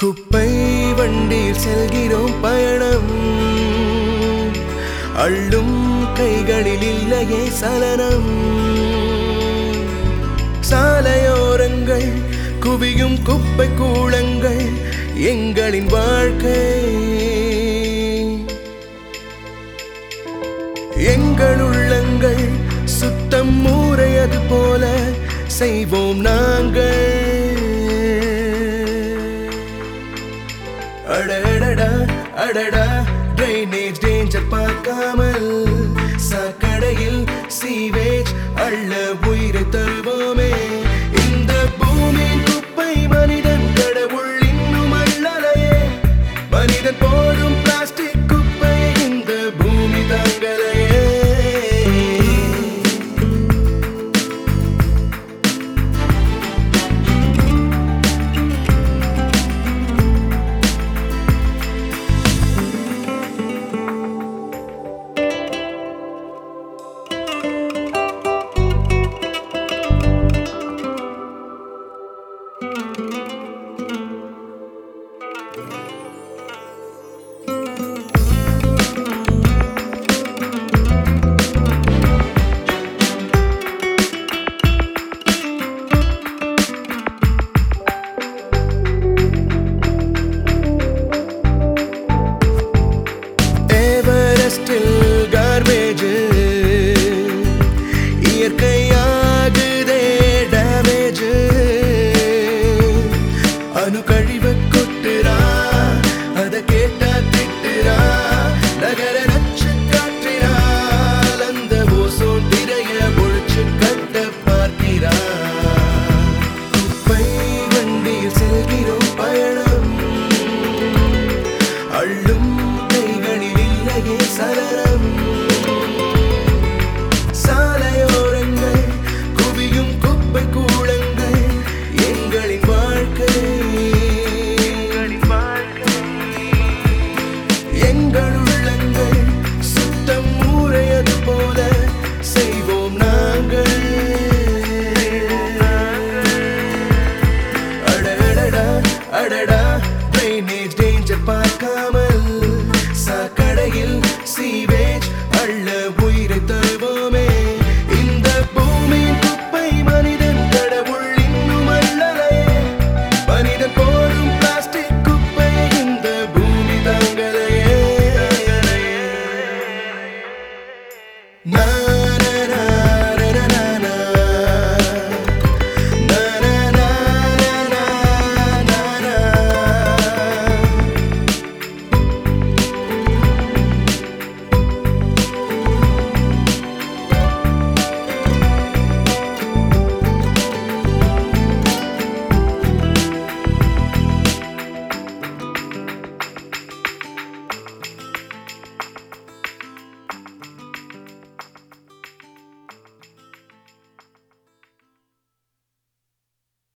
குப்பை வண்டியில் செல்கிறோம் பயணம் அள்ளும் கைகளில் இல்லையே சலனம் சாலையோரங்கள் குவியும் குப்பை கூளங்கள் எங்களின் வாழ்க்கை எங்கள் உள்ளங்கள் சுத்தம் மூறையது போல செய்வோம் நாங்கள் அடடடா அடடா ட்ரைனேஜ் டேஞ்சர் பார்க்காமல் சாக்கடையில் சீவேஜ் அள்ள உயிரை தருவோமே இந்த பூமி குப்பை மனிதன் கடவுள் இன்னும் அள்ளலையே மனிதன் போடும் பிளாஸ்டிக் குப்பை இந்த பூமி தாங்கலையே எவரெஸ்டில் கார்பேஜ் இயற்கையாகுதே டேமேஜ் அணு கழிவு கொட்டுறா அத கேட்டா திட்டுறா நகர நச்சு காற்றினால் அந்த ஓசோன் திரைய ஒழிச்சு கட்ட பார்க்கிறா குப்பை வண்டியில் செல்கிறோம் பயணம் அள்ளும் கைகளில் இல்லையே சலனம் சாலையோரங்கள் குவியும் குப்பை கூளங்கள் எங்களின் வாழ்க்கை எங்கள் உள்ளங்கள் சுத்தம் ஊரையது போல செய்வோம் நாங்கள் அடடடா அடடா ட்ரைனேஜ் டேஞ்சர் பார்க்காமல் சாக்கடையில் சீவே